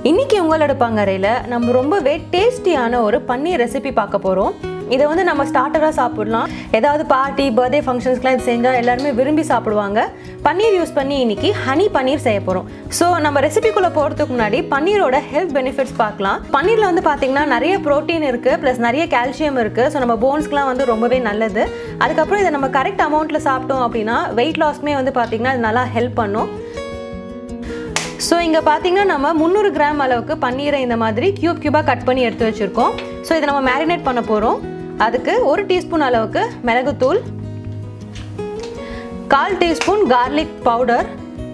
இன்னைக்கு உங்களோட பங்கரையில் நம்ம ரொம்பவே டேஸ்டியான ஒரு பன்னீர் ரெசிபி பார்க்க போகிறோம் இதை வந்து நம்ம ஸ்டார்டராக சாப்பிடலாம் ஏதாவது பார்ட்டி பர்த்டே ஃபங்க்ஷன்ஸ்க்குலாம் இது செஞ்சால் எல்லாருமே விரும்பி சாப்பிடுவாங்க பன்னீர் யூஸ் பண்ணி இன்னைக்கு ஹனி பன்னீர் செய்ய போகிறோம் ஸோ நம்ம ரெசிபிக்குள்ளே போகிறதுக்கு முன்னாடி பன்னீரோட ஹெல்த் பெனிஃபிட்ஸ் பார்க்கலாம் பன்னீரில் வந்து பார்த்தீங்கன்னா நிறைய ப்ரோட்டீன் இருக்குது ப்ளஸ் நிறைய கால்சியம் இருக்குது ஸோ நம்ம போன்ஸ்க்குலாம் வந்து ரொம்பவே நல்லது அதுக்கப்புறம் இதை நம்ம கரெக்ட் அமௌண்ட்டில் சாப்பிட்டோம் அப்படின்னா வெயிட் லாஸ்க்குமே வந்து பார்த்தீங்கன்னா இது நல்லா ஹெல்ப் பண்ணும் ஸோ இங்கே பார்த்தீங்கன்னா நம்ம முந்நூறு கிராம் அளவுக்கு பன்னீரை இந்த மாதிரி க்யூப் க்யூபாக கட் பண்ணி எடுத்து வச்சுருக்கோம் ஸோ இதை நம்ம மேரினேட் பண்ண போகிறோம் அதுக்கு ஒரு டீஸ்பூன் அளவுக்கு மிளகுத்தூள் கால் டீஸ்பூன் கார்லிக் பவுடர்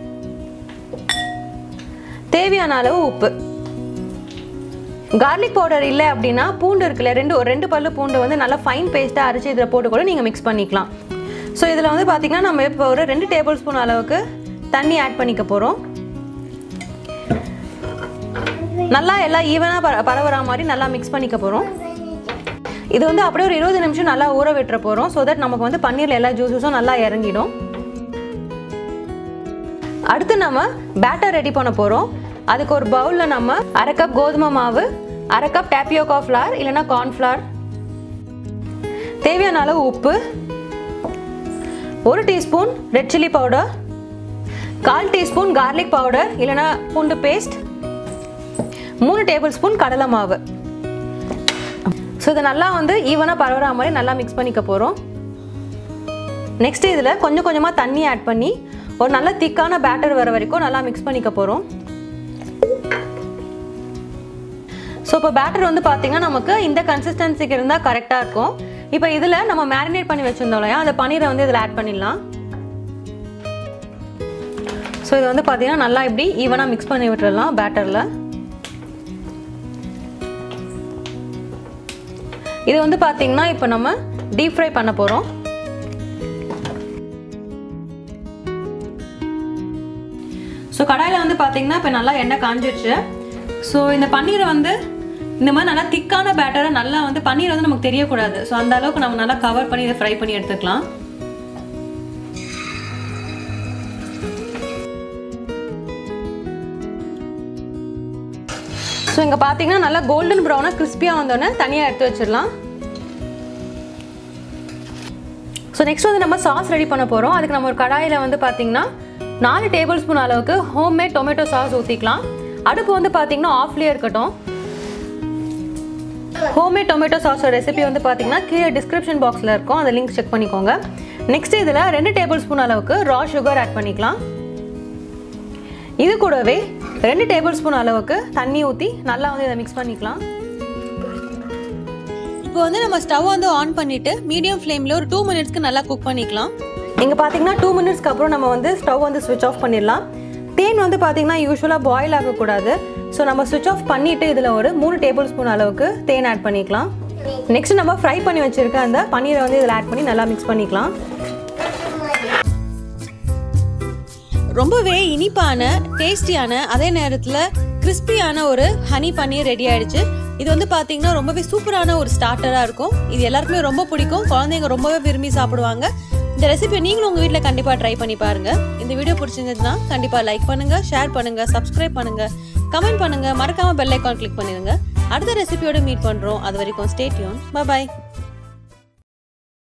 தேவையான அளவு உப்பு கார்லிக் பவுடர் இல்லை அப்படின்னா பூண்டு இருக்குல்ல ரெண்டு ஒரு ரெண்டு பல்லு பூண்டு வந்து நல்லா ஃபைன் பேஸ்ட்டாக அரைச்சி இதில் போட்டு கூட நீங்கள் மிக்ஸ் பண்ணிக்கலாம் ஸோ இதில் வந்து பார்த்தீங்கன்னா நம்ம இப்போ ஒரு ரெண்டு டேபிள் ஸ்பூன் அளவுக்கு தண்ணி ஆட் பண்ணிக்க போகிறோம் நல்லா எல்லாம் ஈவனாக பர பரவுற மாதிரி நல்லா மிக்ஸ் பண்ணிக்க போகிறோம் இது வந்து அப்படியே ஒரு இருபது நிமிஷம் நல்லா ஊற விட்டுற போகிறோம் ஸோ தட் நமக்கு வந்து பன்னீரில் எல்லா ஜூஸஸும் நல்லா இறங்கிடும் அடுத்து நம்ம பேட்டர் ரெடி பண்ண போகிறோம் அதுக்கு ஒரு பவுலில் நம்ம அரை கப் கோதுமை மாவு அரை கப் டேப்பியோகா ஃப்ளார் இல்லைன்னா கார்ன்ஃப்ளார் தேவையான அளவு உப்பு ஒரு டீஸ்பூன் ரெட் சில்லி பவுடர் கால் டீஸ்பூன் கார்லிக் பவுடர் இல்லைன்னா பூண்டு பேஸ்ட் மூணு டேபிள் ஸ்பூன் கடலை மாவு ஸோ இதை நல்லா வந்து ஈவனாக பரவுற மாதிரி நல்லா மிக்ஸ் பண்ணிக்க போகிறோம் நெக்ஸ்ட் இதில் கொஞ்சம் கொஞ்சமாக தண்ணி ஆட் பண்ணி ஒரு நல்ல திக்கான பேட்டர் வர வரைக்கும் நல்லா மிக்ஸ் பண்ணிக்க போகிறோம் ஸோ இப்போ பேட்டர் வந்து பார்த்திங்கன்னா நமக்கு இந்த கன்சிஸ்டன்சிக்கு இருந்தால் கரெக்டாக இருக்கும் இப்போ இதில் நம்ம மேரினேட் பண்ணி வச்சுருந்தோம் இல்லையா அந்த பன்னீரை வந்து இதில் ஆட் பண்ணிடலாம் ஸோ இது வந்து பார்த்திங்கன்னா நல்லா இப்படி ஈவனாக மிக்ஸ் பண்ணி விட்டுறலாம் பேட்டரில் இது வந்து பார்த்தீங்கன்னா இப்போ நம்ம டீப் ஃப்ரை பண்ண போகிறோம் ஸோ கடாயில் வந்து பார்த்தீங்கன்னா இப்போ நல்லா எண்ணெய் காஞ்சிருச்சு ஸோ இந்த பன்னீரை வந்து இந்த மாதிரி நல்லா திக்கான பேட்டரை நல்லா வந்து பன்னீர் வந்து நமக்கு தெரியக்கூடாது ஸோ அந்த அளவுக்கு நம்ம நல்லா கவர் பண்ணி இதை ஃப்ரை பண்ணி எடுத்துக்கலாம் ஸோ இங்கே பார்த்தீங்கன்னா நல்லா கோல்டன் ப்ரௌனாக கிறிஸ்பியாக வந்தோடனே தனியாக எடுத்து வச்சிடலாம் ஸோ நெக்ஸ்ட் வந்து நம்ம சாஸ் ரெடி பண்ண போகிறோம் அதுக்கு நம்ம ஒரு கடாயில் வந்து பார்த்தீங்கன்னா நாலு டேபிள் ஸ்பூன் அளவுக்கு ஹோம்மேட் டொமேட்டோ சாஸ் ஊற்றிக்கலாம் அடுப்பு வந்து பார்த்தீங்கன்னா ஆஃப்லேயே இருக்கட்டும் ஹோம்மேட் டொமேட்டோ சாஸோட ரெசிபி வந்து பார்த்தீங்கன்னா கீழே டிஸ்கிரிப்ஷன் பாக்ஸில் இருக்கும் அந்த லிங்க் செக் பண்ணிக்கோங்க நெக்ஸ்ட் இதில் ரெண்டு டேபிள் ஸ்பூன் அளவுக்கு ரா சுகர் ஆட் பண்ணிக்கலாம் இது கூடவே ரெண்டு டேபிள் ஸ்பூன் அளவுக்கு தண்ணி ஊற்றி நல்லா வந்து இதை மிக்ஸ் பண்ணிக்கலாம் இப்போ வந்து நம்ம ஸ்டவ் வந்து ஆன் பண்ணிவிட்டு மீடியம் ஃப்ளேமில் ஒரு டூ மினிட்ஸ்க்கு நல்லா குக் பண்ணிக்கலாம் இங்கே பார்த்தீங்கன்னா டூ மினிட்ஸ்க்கு அப்புறம் நம்ம வந்து ஸ்டவ் வந்து ஸ்விட்ச் ஆஃப் பண்ணிடலாம் தேன் வந்து பார்த்தீங்கன்னா யூஸ்வலாக பாயில் ஆகக்கூடாது ஸோ நம்ம ஸ்விட்ச் ஆஃப் பண்ணிவிட்டு இதில் ஒரு மூணு டேபிள் ஸ்பூன் அளவுக்கு தேன் ஆட் பண்ணிக்கலாம் நெக்ஸ்ட் நம்ம ஃப்ரை பண்ணி வச்சுருக்க அந்த பன்னீரை வந்து இதில் ஆட் பண்ணி நல்லா மிக்ஸ் பண்ணிக்கலாம் ரொம்பவே இனிப்பான டேஸ்டியான அதே நேரத்தில் கிறிஸ்பியான ஒரு ஹனி பன்னீர் ரெடி ஆயிடுச்சு இது வந்து பார்த்தீங்கன்னா ரொம்பவே சூப்பரான ஒரு ஸ்டார்டராக இருக்கும் இது எல்லாருக்குமே ரொம்ப பிடிக்கும் குழந்தைங்க ரொம்பவே விரும்பி சாப்பிடுவாங்க இந்த ரெசிபியை நீங்களும் உங்கள் வீட்டில் கண்டிப்பாக ட்ரை பண்ணி பாருங்கள் இந்த வீடியோ பிடிச்சிருந்ததுன்னா கண்டிப்பாக லைக் பண்ணுங்கள் ஷேர் பண்ணுங்கள் சப்ஸ்கிரைப் பண்ணுங்கள் கமெண்ட் பண்ணுங்கள் மறக்காமல் பெல் ஐக்கான் கிளிக் பண்ணிடுங்க அடுத்த ரெசிபியோட மீட் பண்ணுறோம் அது வரைக்கும் ஸ்டேட்யூன் பாய்